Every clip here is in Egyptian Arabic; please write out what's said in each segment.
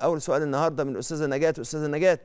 اول سؤال النهارده من الاستاذه نجاة استاذه نجاة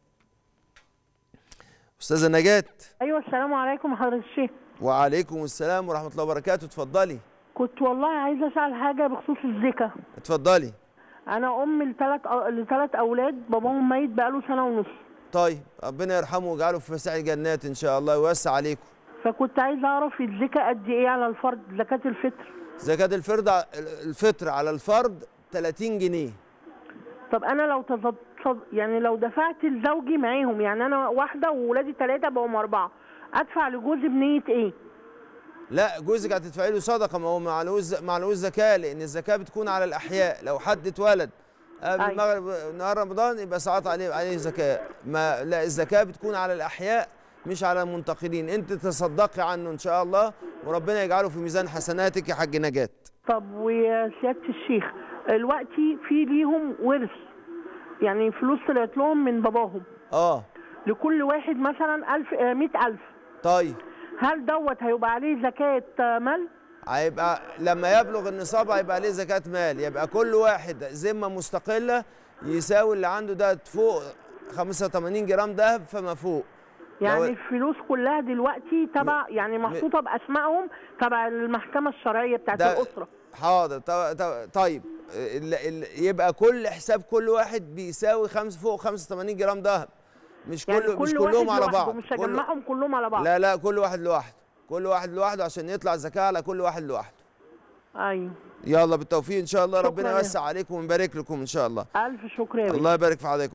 استاذه نجاة ايوه السلام عليكم حضرة الشيخ وعليكم السلام ورحمه الله وبركاته اتفضلي كنت والله عايزه اسال حاجه بخصوص الزكاه اتفضلي انا ام لثلاث لثلاث اولاد باباهم ميت بقاله سنه ونص طيب ربنا يرحمه ويجعله في فسيح الجنات ان شاء الله ويوسع عليكم فكنت عايزه اعرف الزكاه قد ايه على الفرد زكاه الفطر زكاه الفرد ع- الفطر على الفرد 30 جنيه طب انا لو تزد... يعني لو دفعت لزوجي معاهم يعني انا واحده وولادي ثلاثه بقوا اربعه ادفع لجوزي بنيه ايه لا جوزك هتدفعي له صدقه ما هو معلوش معلوش زكاه لان الزكاه بتكون على الاحياء لو حد اتولد قبل أيوة. المغرب نهار رمضان يبقى ساعات عليه عليه زكاه ما لا الزكاه بتكون على الاحياء مش على المنتقلين انت تصدقي عنه ان شاء الله وربنا يجعله في ميزان حسناتك يا حاج نجاة طب ويا سياده الشيخ دلوقتي في ليهم ورث يعني فلوس طلعت لهم من باباهم اه لكل واحد مثلا 1000 آه، 100000 طيب هل دوت هيبقى عليه زكاة آه، مال؟ هيبقى لما يبلغ النصاب هيبقى عليه زكاة مال يبقى كل واحد ذمة مستقلة يساوي اللي عنده ده فوق 85 جرام دهب فما فوق يعني لو- الفلوس كلها دلوقتي تبع يعني محطوطة بأسمائهم تبع المحكمة الشرعية بتاعت ده- الأسرة حاضر ط- ط- طيب ال- ال- يبقى كل حساب كل واحد بيساوي خمس فوق 85 جرام دهب مش يعني كله مش كل كلهم واحد على لوحده، بعض مش كله- هجمعهم كلهم على بعض لا لا كل واحد لوحده كل واحد لوحده عشان يطلع زكاة على كل واحد لوحده أيوه يلا بالتوفيق ان شاء الله شكراً ربنا يا- يوسع عليكم ويبارك لكم ان شاء الله ألف شكر يا بيه. الله يبارك في حضرتك